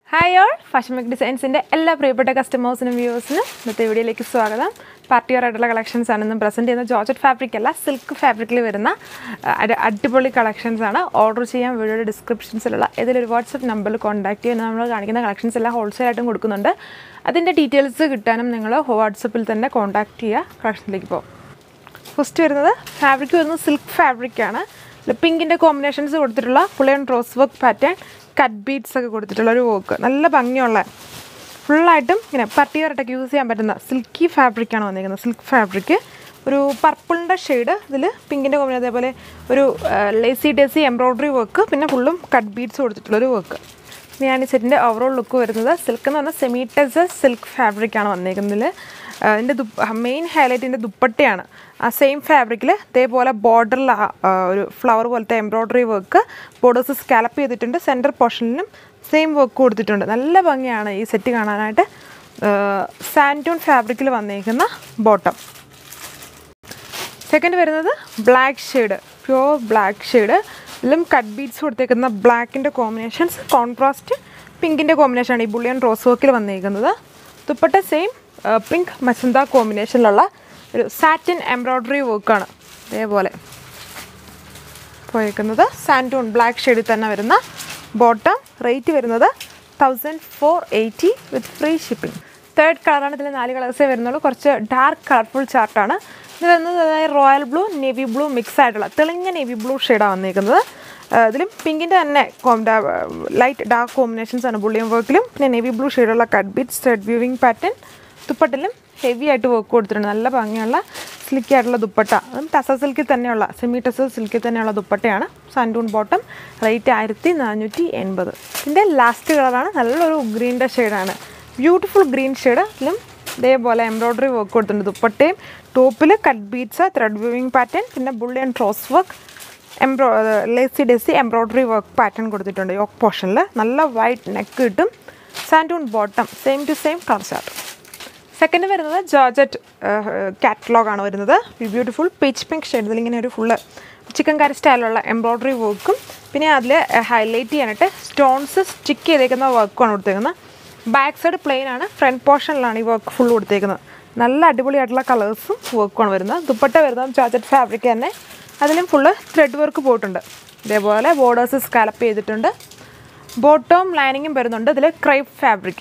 hi all fashion make ഡിസൈൻസിൻ്റെ എല്ലാ പ്രിയപ്പെട്ട കസ്റ്റമേഴ്സിനും വ്യൂവേഴ്സിനും ഇന്നത്തെ വീഡിയോയിലേക്ക് സ്വാഗതം പാർട്ടി വെയർ ആയിട്ടുള്ള കളക്ഷൻസ് ആണ് ഇന്ന് പ്രസൻറ്റ് ചെയ്യുന്ന ജോർജറ്റ് ഫാബ്രിക് അല്ല സിൽക്ക് ഫാബ്രിക്കിൽ വരുന്ന ആ, ഒരു അടിപൊളി കളക്ഷൻസ് ആണ് ഓർഡർ ചെയ്യാൻ വീഡിയോയുടെ ഡിസ്ക്രിപ്ഷൻസിലുള്ള ഏതൊരു വാട്സപ്പ് നമ്പറിൽ കോൺടാക്ട് ചെയ്യുന്ന നമ്മൾ കാണിക്കുന്ന കളക്ഷൻസ് എല്ലാം ഹോൾസെയിലായിട്ടും കൊടുക്കുന്നുണ്ട് അതിൻ്റെ ഡീറ്റെയിൽസ് കിട്ടാനും നിങ്ങൾ വാട്സപ്പിൽ തന്നെ കോൺടാക്ട് ചെയ്യുക കളക്ഷനിലേക്ക് പോകും ഫസ്റ്റ് വരുന്നത് ഫാബ്രിക് വരുന്നത് സിൽക്ക് ഫാബ്രിക് ആണ് പിങ്കിൻ്റെ കോമ്പിനേഷൻസ് കൊടുത്തിട്ടുള്ള bullion rose work pattern cut beads ഒക്കെ കൊടുത്തിട്ടുള്ള ഒരു വർക്ക് നല്ല ഭംഗിയുള്ള ഫുള്ളായിട്ടും ഇങ്ങനെ പട്ടിയറായിട്ടൊക്കെ യൂസ് ചെയ്യാൻ പറ്റുന്ന സിൽക്കി ഫാബ്രിക്കാണ് വന്നിരിക്കുന്നത് സിൽക്ക് ഫാബ്രിക് ഒരു പർപ്പിളിൻ്റെ ഷെയ്ഡ് ഇതിൽ പിങ്കിൻ്റെ കോമ്പിനേഷൻ അതേപോലെ ഒരു ലേസി ഡേസി എംബ്രോയ്ഡറി വർക്ക് പിന്നെ ഫുള്ളും കട്ട് ബീഡ്സ് കൊടുത്തിട്ടുള്ളൊരു വർക്ക് ഇനിയാണ് ഈ സെറ്റിൻ്റെ ഓവറോൾ ലുക്ക് വരുന്നത് സിൽക്ക് എന്ന് പറഞ്ഞാൽ സെമി ടെക്സസ് സിൽക്ക് ഫാബ്രിക്കാണ് വന്നിരിക്കുന്നതിൽ ഇതിൻ്റെ മെയിൻ ഹൈലൈറ്റിൻ്റെ ദുപ്പട്ടയാണ് ആ സെയിം ഫാബ്രിക്കിൽ ഇതേപോലെ ബോർഡറിൽ ഒരു ഫ്ലവർ പോലത്തെ എംബ്രോയ്ഡറി വർക്ക് ബോർഡേഴ്സ് സ്കാലപ്പ് ചെയ്തിട്ടുണ്ട് സെൻറ്റർ പോർഷനിലും സെയിം വർക്ക് കൊടുത്തിട്ടുണ്ട് നല്ല ഭംഗിയാണ് ഈ സെറ്റ് കാണാനായിട്ട് സാൻറ്റൂൺ ഫാബ്രിക്കിൽ വന്നിരിക്കുന്ന ബോട്ടം സെക്കൻഡ് വരുന്നത് black shade pure black shade ഇതിലും കട്ട് ബീഡ്സ് കൊടുത്തേക്കുന്ന ബ്ലാക്കിൻ്റെ കോമ്പിനേഷൻസ് കോൺട്രാസ്റ്റ് പിങ്കിൻ്റെ കോമ്പിനേഷനാണ് ഈ ബുള്ളിയൻ റോസ് വർക്കിൽ വന്നിരിക്കുന്നത് ദുപ്പട്ട സെയിം പിങ്ക് മസന്ത കോമ്പിനേഷനിലുള്ള ഒരു സാറ്റിൻ എംബ്രോയ്ഡറി വർക്കാണ് അതേപോലെ പോയേക്കുന്നത് സാൻറ്റൂൺ ബ്ലാക്ക് ഷെയ്ഡിൽ തന്നെ വരുന്ന ബോട്ടം റേറ്റ് വരുന്നത് thousand four eighty with free shipping third കളറാണ് ഇതിൽ നാല് കളേഴ്സേ വരുന്നുള്ളൂ കുറച്ച് ഡാർക്ക് കളർഫുൾ ചാർട്ടാണ് ഇത് വരുന്നത് royal blue navy blue mix ആയിട്ടുള്ള തെളിഞ്ഞ നേവി ബ്ലൂ ഷെയ്ഡാണ് വന്നിരിക്കുന്നത് ആ, ഇതിലും പിങ്കിൻ്റെ തന്നെ ലൈറ്റ് ഡാർക്ക് കോമ്പിനേഷൻസ് ആണ് ബുള്ളിയൻ വർക്കിലും പിന്നെ നേവി ബ്ലൂ ഷെയ്ഡുള്ള cut bead thread weaving pattern ദുപ്പട്ടിലും ഹെവി ആയിട്ട് വർക്ക് കൊടുത്തിട്ടുണ്ട് നല്ല ഭംഗിയുള്ള സ്ലിക്കി ആയിട്ടുള്ള ദുപ്പട്ട അതും ടസ സിൽക്കിൽ തന്നെയുള്ള സെമി ടസ സിൽക്കിൽ തന്നെയുള്ള ദുപ്പട്ടയാണ് സാൻഡൂൺ ബോട്ടം റേറ്റ് ആയിരത്തി നാനൂറ്റി എൺപത് ഇതിൻ്റെ ലാസ്റ്റ് കളറാണ് നല്ലൊരു ഗ്രീൻ്റെ ഷെയ്ഡാണ് ബ്യൂട്ടിഫുൾ ഗ്രീൻ ഷെയ്ഡ് ഇതിലും ഇതേപോലെ എംബ്രോയ്ഡറി വർക്ക് കൊടുത്തിട്ടുണ്ട് ദുപ്പട്ടയും ടോപ്പിൽ cut beads thread weaving pattern പിന്നെ ബുള്ളി ആൻഡ് ട്രോസ് വർക്ക് എംബ്രോ lazy daisy embroidery work pattern കൊടുത്തിട്ടുണ്ട് യോക്ക് പോർഷനിൽ നല്ല വൈറ്റ് നെക്ക് കിട്ടും സാൻഡൂൺ bottom same to same colour chart second വരുന്നത് ജോർജറ്റ് കാറ്റലോഗാണ് വരുന്നത് ബ്യൂട്ടിഫുൾ പീച്ച് പിങ്ക് ഷെയ്ഡ് ഇതിലിങ്ങനെ ഒരു ഫുള്ള് ചിക്കൻ കറി സ്റ്റൈലുള്ള എംബ്രോയ്ഡറി വർക്കും പിന്നെ അതിൽ ഹൈലൈറ്റ് ചെയ്യാനായിട്ട് സ്റ്റോൺസ് സ്റ്റിക്ക് ചെയ്തേക്കുന്ന വർക്കുമാണ് കൊടുത്തേക്കുന്നത് ബാക്ക് സൈഡ് പ്ലെയിൻ ആണ് ഫ്രണ്ട് പോർഷനിലാണ് ഈ വർക്ക് ഫുൾ കൊടുത്തേക്കുന്നത് നല്ല അടിപൊളിയായിട്ടുള്ള കളേഴ്സും വർക്കുമാണ് വരുന്നത് ദുപ്പട്ട വരുന്നത് ജോർജറ്റ് ഫാബ്രിക് തന്നെ അതിലും ഫുള്ള് ത്രെഡ് വർക്ക് പോയിട്ടുണ്ട് ഇതേപോലെ ബോർഡേഴ്സ് സ്കാലപ്പ് ചെയ്തിട്ടുണ്ട് ബോട്ടവും ലൈനിങ്ങും വരുന്നുണ്ട് ഇതിൽ ക്രൈപ്പ് ഫാബ്രിക്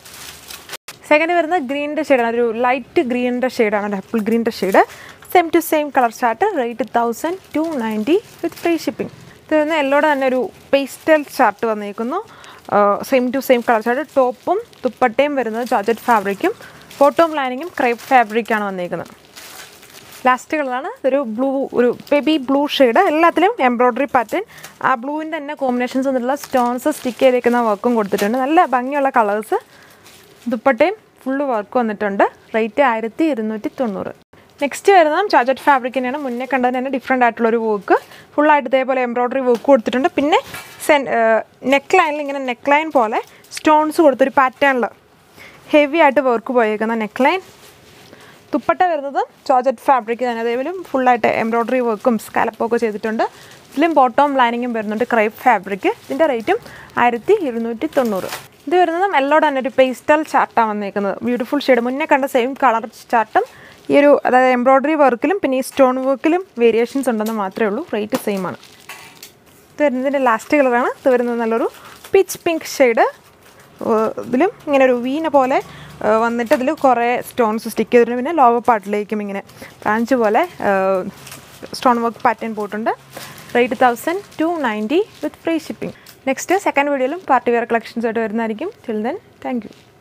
സെക്കൻഡ് വരുന്നത് ഗ്രീനിൻ്റെ ഷെയ്ഡാണ് ഒരു ലൈറ്റ് ഗ്രീനിൻ്റെ ഷെയ്ഡാണ് ആപ്പിൾ ഗ്രീനിൻ്റെ shade same to same colour chart rate thousand two ninety with free shipping ഇത് വരുന്ന എല്ലോടെ തന്നെ ഒരു പേസ്റ്റൽ ചാർട്ട് വന്നിരിക്കുന്നു same to same colour chart ടോപ്പും ദുപ്പട്ടയും വരുന്നത് ജോർജറ്റ് ഫാബ്രിക്കും ഫോട്ടോം ലൈനിങ്ങും ക്രൈപ്പ് ഫാബ്രിക്കാണ് വന്നിരിക്കുന്നത് ലാസ്റ്റ് കളറാണ് ഒരു ബ്ലൂ ഒരു ബേബി ബ്ലൂ ഷെയ്ഡ് എല്ലാത്തിലും എംബ്രോയ്ഡറി പാറ്റേൺ ആ ബ്ലൂവിൻ്റെ തന്നെ കോമ്പിനേഷൻസ് വന്നിട്ടുള്ള സ്റ്റോൺസ് സ്റ്റിക്ക് ചെയ്തേക്കുന്ന വർക്കും കൊടുത്തിട്ടുണ്ട് നല്ല ഭംഗിയുള്ള കളേഴ്സ് ദുപ്പട്ടയും ഫുള്ള് വർക്ക് വന്നിട്ടുണ്ട് റേറ്റ് ആയിരത്തി ഇരുന്നൂറ്റി തൊണ്ണൂറ് നെക്സ്റ്റ് വരുന്നത് ചാർജറ്റ് ഫാബ്രിക് തന്നെയാണ് മുന്നേ കണ്ടതിന് തന്നെ ഡിഫറെൻ്റ് ആയിട്ടുള്ളൊരു വർക്ക് ഫുള്ളായിട്ട് ഇതേപോലെ എംബ്രോയ്ഡറി വർക്ക് കൊടുത്തിട്ടുണ്ട് പിന്നെ സെൻ നെക്ക് ലൈനിൽ ഇങ്ങനെ നെക്ക് ലൈൻ പോലെ സ്റ്റോൺസ് കൊടുത്തൊരു പാറ്റേണിൽ ഹെവി ആയിട്ട് വർക്ക് പോയേക്കുന്ന നെക്ക് ലൈൻ ദുപ്പട്ട വരുന്നത് ജോർജറ്റ് ഫാബ്രിക് തന്നെ അതേപോലെ ഫുള്ളായിട്ട് എംബ്രോയ്ഡറി വർക്കും സ്കാലപ്പും ഒക്കെ ചെയ്തിട്ടുണ്ട് ഇതിലും ബോട്ടവും ലൈനിങ്ങും വരുന്നുണ്ട് ക്രൈപ്പ് ഫാബ്രിക് ഇതിൻ്റെ റേറ്റും ആയിരത്തി ഇരുന്നൂറ്റി തൊണ്ണൂറ് ഇത് വരുന്നത് എല്ലോടെ തന്നെ ഒരു പേസ്റ്റൽ ചാർട്ടാണ് വന്നേക്കുന്നത് ബ്യൂട്ടിഫുൾ ഷെയ്ഡ് മുന്നേ കണ്ട സെയിം കളർ ചാർട്ടും ഈ ഒരു അതായത് എംബ്രോയ്ഡറി വർക്കിലും പിന്നെ ഈ സ്റ്റോൺ വർക്കിലും വേരിയേഷൻസ് ഉണ്ടെന്ന് മാത്രമേ ഉള്ളൂ റേറ്റ് സെയിം ആണ് ഇത് വരുന്നതിൻ്റെ ലാസ്റ്റ് കളറാണ് ഇത് വരുന്നത് നല്ലൊരു പിച്ച് പിങ്ക് ഷെയ്ഡ് ഇതിലും ഇങ്ങനെ ഒരു വീന പോലെ ആ, വന്നിട്ട് ഇതിൽ കുറേ സ്റ്റോൺസ് സ്റ്റിക്ക് ചെയ്തിട്ടുണ്ട് പിന്നെ ലോവർ പാർട്ടിലേക്കും ഇങ്ങനെ ബ്രാഞ്ച് പോലെ സ്റ്റോൺ വർക്ക് പാറ്റേൺ പോയിട്ടുണ്ട് rate thousand two ninety with free shipping next second വീഡിയോയിലും പാർട്ടി വെയർ കളക്ഷൻസ് ആയിട്ട് വരുന്നതായിരിക്കും ടിൽ ദെൻ താങ്ക് യു